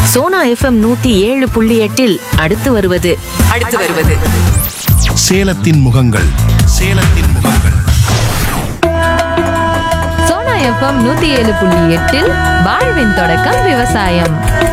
Sona FM நூத்தி ஏழு புள்ளி எட்டில் அடுத்து வருவது அடுத்து வருவது சேலத்தின் முகங்கள் சேலத்தின் முகங்கள் சோனா எஃப்எம் நூத்தி ஏழு புள்ளி எட்டில் வாழ்வின் தொடக்கம் விவசாயம்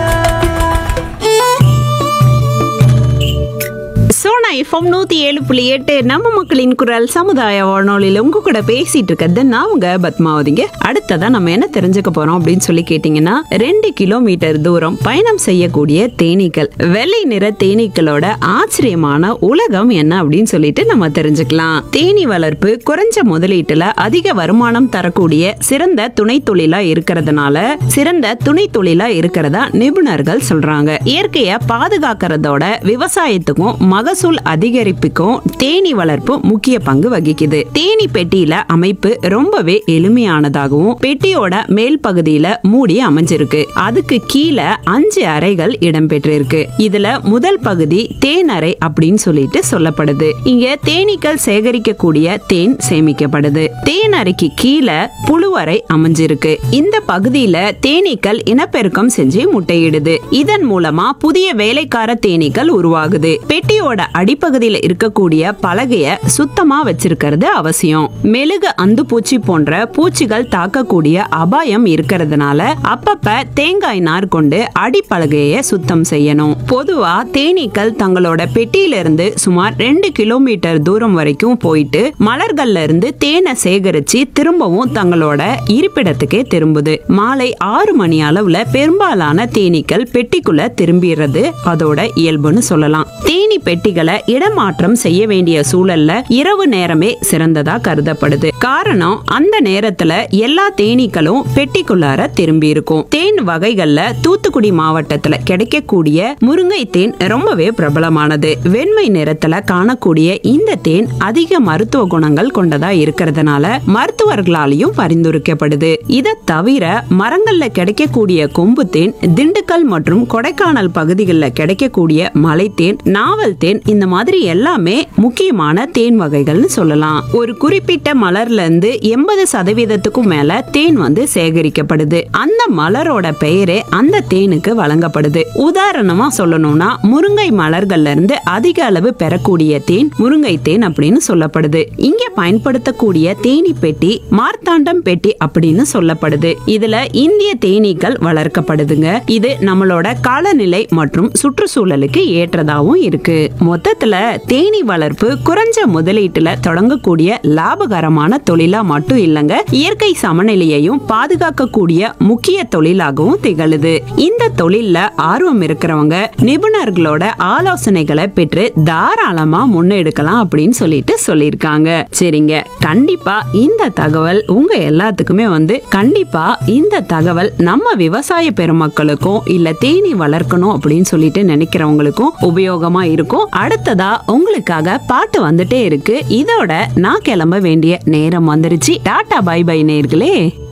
சோனா எஃப்எம் நூத்தி ஏழு புள்ளி எட்டு நம்ம மக்களின் குரல் சமுதாய வானொலியில உங்க கூட பேசிட்டு இருக்கிறது நான் உங்க பத்மாவதிங்க அடுத்ததா நம்ம என்ன தெரிஞ்சுக்க போறோம் அப்படின்னு சொல்லி கேட்டீங்கன்னா ரெண்டு கிலோமீட்டர் தூரம் பயணம் செய்யக்கூடிய தேனீக்கள் வெள்ளை நிற தேனீக்களோட ஆச்சரியமான உலகம் என்ன அப்படின்னு சொல்லிட்டு நம்ம தெரிஞ்சுக்கலாம் தேனீ வளர்ப்பு குறைஞ்ச முதலீட்டுல அதிக வருமானம் தரக்கூடிய சிறந்த துணை தொழிலா இருக்கிறதுனால சிறந்த துணை தொழிலா இருக்கிறதா நிபுணர்கள் சொல்றாங்க இயற்கையை பாதுகாக்கிறதோட விவசாயத்துக்கும் மகசூல் அதிகரிப்புக்கும் தேனீ வளர்ப்பு முக்கிய பங்கு வகிக்குது தேனீ பெட்டியில அமைப்பு ரொம்பவே எளிமையானதாகவும் பெட்டியோட மேல் பகுதியில மூடி அமைஞ்சிருக்கு அதுக்கு கீழே அஞ்சு அறைகள் இடம்பெற்றிருக்கு இதுல முதல் பகுதி தேன் அறை அப்படின்னு சொல்லிட்டு சொல்லப்படுது இங்க தேனீக்கள் சேகரிக்கக்கூடிய தேன் சேமிக்கப்படுது தேன் அறைக்கு கீழே புழுவறை அமைஞ்சிருக்கு இந்த பகுதியில தேனீக்கள் இனப்பெருக்கம் செஞ்சு முட்டையிடுது இதன் மூலமா புதிய வேலைக்கார தேனீக்கள் உருவாகுது பெட்டியோட அடிப்பகுதியில இருக்கக்கூடிய பலகைய சுத்தமா வச்சிருக்கிறது அவசியம் மெழுகு அந்து பூச்சி போன்ற பூச்சிகள் தாக்கக்கூடிய அபாயம் இருக்கிறதுனால அப்பப்ப தேங்காய் நார் கொண்டு அடிப்பலகைய சுத்தம் செய்யணும் பொதுவா தேனீக்கள் தங்களோட பெட்டியிலிருந்து சுமார் ரெண்டு கிலோமீட்டர் தூரம் வரைக்கும் போயிட்டு மலர்கள்ல இருந்து தேனை சேகரிச்சு திரும்பவும் தங்களோட இருப்பிடத்துக்கே திரும்புது மாலை ஆறு மணி அளவுல பெரும்பாலான தேனீக்கள் பெட்டிக்குள்ள திரும்பிடுறது அதோட இயல்புன்னு சொல்லலாம் தேனி பெட்டிகளை இடமாற்றம் செய்ய வேண்டிய சூழல்ல இரவு நேரமே சிறந்ததா கருதப்படுது காரணம் அந்த நேரத்துல எல்லா தேனீக்களும் பெட்டிக்குள்ளார திரும்பி இருக்கும் தேன் வகைகள்ல தூத்துக்குடி மாவட்டத்துல கிடைக்கக்கூடிய முருங்கை தேன் ரொம்பவே பிரபலமானது வெண்மை நிறத்துல காணக்கூடிய இந்த தேன் அதிக மருத்துவ குணங்கள் கொண்டதா இருக்கிறதுனால மருத்துவர்களாலையும் பரிந்துரைக்கப்படுது இதை தவிர மரங்கள்ல கிடைக்கக்கூடிய கொம்பு தேன் திண்டுக்கல் மற்றும் கொடைக்கானல் பகுதிகளில் கிடைக்கக்கூடிய மலைத்தேன் நாவல் தேன் இந்த மாதிரி எல்லாமே முக்கியமான தேன் வகைகள்னு சொல்லலாம் ஒரு குறிப்பிட்ட மலர்ல இருந்து எண்பது சதவீதத்துக்கும் மேல தேன் வந்து சேகரிக்கப்படுது அந்த மலரோட பெயரே அந்த தேனுக்கு வழங்கப்படுது உதாரணமா சொல்லணும்னா முருங்கை மலர்கள்ல இருந்து அதிக அளவு பெறக்கூடிய தேன் முருங்கை தேன் அப்படின்னு சொல்லப்படுது இங்க பயன்படுத்தக்கூடிய தேனி பெட்டி மார்த்தாண்டம் பெட்டி அப்படின்னு சொல்லப்படுது இதுல இந்திய தேனீக்கள் வளர்க்கப்படுதுங்க இது நம்மளோட காலநிலை மற்றும் சுற்றுச்சூழலுக்கு ஏற்றதாவும் இருக்கு மொத்தத்துல தேனி வளர்ப்பு குறைஞ்ச முதலீட்டுல தொடங்கக்கூடிய லாபகரமான தொழிலா மட்டும் இல்லங்க இயற்கை சமநிலையையும் பாதுகாக்கக்கூடிய முக்கிய தொழிலாகவும் திகழுது இந்த தொழில்ல ஆர்வம் இருக்கிறவங்க நிபுணர்களோட ஆலோசனைகளை பெற்று தாராளமா முன்னெடுக்கலாம் அப்படின்னு சொல்லிட்டு சொல்லியிருக்காங்க சரிங்க கண்டிப்பா இந்த தகவல் உங்க எல்லாத்துக்குமே வந்து கண்டிப்பா இந்த தகவல் நம்ம விவசாய பெருமக்களுக்கும் இல்ல தேனி வளர்க்கணும் அப்படின்னு சொல்லிட்டு நினைக்கிறவங்களுக்கும் உபயோகமா இருக்கும் அடுத்ததா உங்களுக்காக பாட்டு வந்துட்டே இருக்கு இதோட நான் கிளம்ப வேண்டிய நேரம் வந்துருச்சு டாடா பை பை நேர்களே